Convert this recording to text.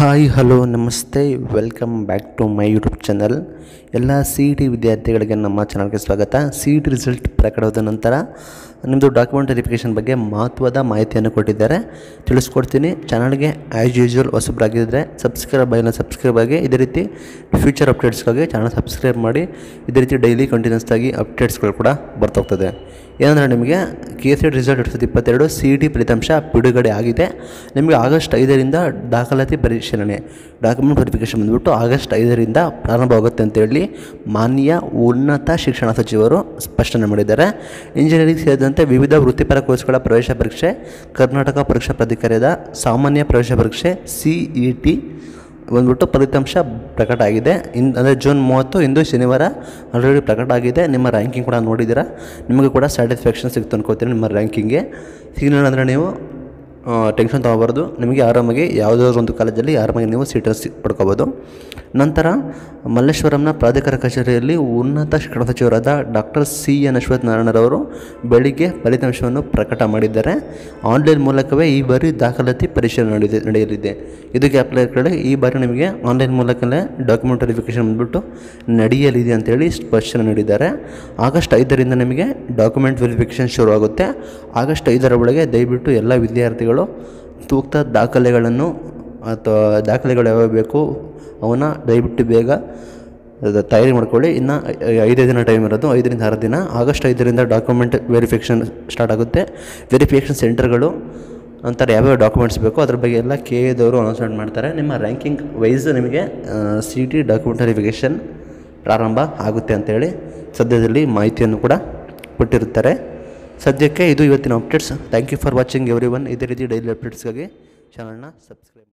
hi hello namaste welcome back to my YouTube channel ಎಲ್ಲ C E T ವಿದ್ಯಾರ್ಥಿಗಳಿಗೆ ನಮ್ಮ ಚಾನಲ್ಗೆ ಸ್ವಾಗತ ಸಿ ಇ ಟಿ ರಿಸಲ್ಟ್ ಪ್ರಕಟವಾದ ನಂತರ ನಿಮ್ಮದು ಡಾಕ್ಯುಮೆಂಟ್ ವೆರಿಫಿಕೇಷನ್ ಬಗ್ಗೆ ಮಹತ್ವದ ಮಾಹಿತಿಯನ್ನು ಕೊಟ್ಟಿದ್ದಾರೆ ತಿಳಿಸ್ಕೊಡ್ತೀನಿ ಚಾನಲ್ಗೆ ಆ್ಯಸ್ ಯೂಶುವಲ್ ಹೊಸಬ್ರಾಗಿದ್ದರೆ ಸಬ್ಸ್ಕ್ರೈಬ್ ಆಗಿಲ್ಲ ಸಬ್ಸ್ಕ್ರೈಬ್ ಆಗಿ ಇದೇ ರೀತಿ ಫ್ಯೂಚರ್ ಅಪ್ಡೇಟ್ಸ್ಗಾಗಿ ಚಾನಲ್ ಸಬ್ಸ್ಕ್ರೈಬ್ ಮಾಡಿ ಇದೇ ರೀತಿ ಡೈಲಿ ಕಂಟಿನ್ಯೂಸ್ ಆಗಿ ಅಪ್ಡೇಟ್ಸ್ಗಳು ಕೂಡ ಬರ್ತಾ ಹೋಗ್ತದೆ ಏನಂದರೆ ನಿಮಗೆ ಕೆ ಸಿ ರಿಸಲ್ಟ್ ಎರಡು ಸಾವಿರದ ಇಪ್ಪತ್ತೆರಡು ಸಿ ಇ ಟಿ ಫಲಿತಾಂಶ ಬಿಡುಗಡೆ ಆಗಿದೆ ನಿಮಗೆ ಆಗಸ್ಟ್ ಐದರಿಂದ ದಾಖಲಾತಿ ಪರಿಶೀಲನೆ ಡಾಕ್ಯುಮೆಂಟ್ ವೆರಿಫಿಕೇಷನ್ ಬಂದುಬಿಟ್ಟು ಆಗಸ್ಟ್ ಐದರಿಂದ ಪ್ರಾರಂಭವಾಗುತ್ತೆ ಅಂತೇಳಿ ಮಾನ್ಯ ಉನ್ನತ ಶಿಕ್ಷಣ ಸಚಿವರು ಸ್ಪಷ್ಟನೆ ಮಾಡಿದ್ದಾರೆ ಇಂಜಿನಿಯರಿಂಗ್ ಸೇರಿದಂತೆ ವಿವಿಧ ವೃತ್ತಿಪರ ಕೋರ್ಸ್ಗಳ ಪ್ರವೇಶ ಪರೀಕ್ಷೆ ಕರ್ನಾಟಕ ಪರೀಕ್ಷಾ ಪ್ರಾಧಿಕಾರದ ಸಾಮಾನ್ಯ ಪ್ರವೇಶ ಪರೀಕ್ಷೆ ಸಿ ಇ ಟಿ ಬಂದ್ಬಿಟ್ಟು ಫಲಿತಾಂಶ ಪ್ರಕಟ ಆಗಿದೆ ಇನ್ ಅಂದರೆ ಜೂನ್ ಮೂವತ್ತು ಇಂದು ಶನಿವಾರ ಆಲ್ರೆಡಿ ಪ್ರಕಟ ಆಗಿದೆ ನಿಮ್ಮ ರ್ಯಾಂಕಿಂಗ್ ಕೂಡ ನೋಡಿದ್ದೀರಾ ನಿಮಗೆ ಕೂಡ ಸ್ಯಾಟಿಸ್ಫ್ಯಾಕ್ಷನ್ ಸಿಕ್ತು ಅನ್ಕೋತೀನಿ ನಿಮ್ಮ ರ್ಯಾಂಕಿಂಗ್ಗೆ ಸಿಗಲಿಲ್ಲ ಅಂದರೆ ನೀವು ಟೆನ್ಷನ್ ತೊಗೋಬಾರ್ದು ನಿಮಗೆ ಆರಾಮಾಗಿ ಯಾವುದಾದ್ರು ಒಂದು ಕಾಲೇಜಲ್ಲಿ ಆರಾಮಾಗಿ ನೀವು ಸೀಟನ್ನು ಸಿ ಪಡ್ಕೋಬೋದು ನಂತರ ಮಲ್ಲೇಶ್ವರಂನ ಪ್ರಾಧಿಕಾರ ಕಚೇರಿಯಲ್ಲಿ ಉನ್ನತ ಶಿಕ್ಷಣ ಸಚಿವರಾದ ಡಾಕ್ಟರ್ ಸಿ ಎನ್ ಅಶ್ವತ್ಥನಾರಾಯಣರವರು ಬೆಳಿಗ್ಗೆ ಫಲಿತಾಂಶವನ್ನು ಪ್ರಕಟ ಮಾಡಿದ್ದಾರೆ ಆನ್ಲೈನ್ ಮೂಲಕವೇ ಈ ಬಾರಿ ದಾಖಲಾತಿ ಪರಿಶೀಲನೆ ನಡೆದಿ ನಡೆಯಲಿದೆ ಇದಕ್ಕೆ ಅಪ್ಲೈ ಕಡೆ ಈ ಬಾರಿ ನಿಮಗೆ ಆನ್ಲೈನ್ ಮೂಲಕವೇ ಡಾಕ್ಯುಮೆಂಟ್ ವೆರಿಫಿಕೇಷನ್ ಬಂದ್ಬಿಟ್ಟು ನಡೆಯಲಿದೆ ಅಂತೇಳಿ ಸ್ಪಷ್ಟನೆ ನೀಡಿದ್ದಾರೆ ಆಗಸ್ಟ್ ಐದರಿಂದ ನಿಮಗೆ ಡಾಕ್ಯುಮೆಂಟ್ ವೆರಿಫಿಕೇಷನ್ ಶುರುವಾಗುತ್ತೆ ಆಗಸ್ಟ್ ಐದರ ಒಳಗೆ ದಯವಿಟ್ಟು ಎಲ್ಲ ವಿದ್ಯಾರ್ಥಿಗಳು ಸೂಕ್ತ ದಾಖಲೆಗಳನ್ನು ಅಥವಾ ದಾಖಲೆಗಳು ಯಾವ್ಯಾವ ಬೇಕು ಅವನ್ನ ದಯವಿಟ್ಟು ಬೇಗ ಅದು ತಯಾರಿ ಮಾಡ್ಕೊಳ್ಳಿ ಇನ್ನು ಐದೇ ದಿನ ಟೈಮ್ ಇರೋದು ಐದರಿಂದ ಆರು ದಿನ ಆಗಸ್ಟ್ ಐದರಿಂದ ಡಾಕ್ಯುಮೆಂಟ್ ವೆರಿಫಿಕೇಷನ್ ಸ್ಟಾರ್ಟ್ ಆಗುತ್ತೆ ವೆರಿಫಿಕೇಷನ್ ಸೆಂಟರ್ಗಳು ಅಂತಾರೆ ಯಾವ್ಯಾವ ಡಾಕ್ಯುಮೆಂಟ್ಸ್ ಬೇಕು ಅದ್ರ ಬಗ್ಗೆ ಎಲ್ಲ ಕೆ ಎದವರು ಅನೌನ್ಸ್ಮೆಂಟ್ ಮಾಡ್ತಾರೆ ನಿಮ್ಮ ರ್ಯಾಂಕಿಂಗ್ ವೈಸ್ ನಿಮಗೆ ಸಿ ಟಿ ಡಾಕ್ಯುಮೆಂಟ್ ವೆರಿಫಿಕೇಷನ್ ಪ್ರಾರಂಭ ಆಗುತ್ತೆ ಅಂತೇಳಿ ಸದ್ಯದಲ್ಲಿ ಮಾಹಿತಿಯನ್ನು ಕೂಡ ಕೊಟ್ಟಿರುತ್ತಾರೆ ಸದ್ಯಕ್ಕೆ ಇದು ಇವತ್ತಿನ updates thank you for watching everyone ಇದೇ ರೀತಿ ಡೈಲಿ ಅಪ್ಡೇಟ್ಸ್ಗಾಗಿ ಚಾನಲ್ನ ಸಬ್ಸ್ಕ್ರೈಬ್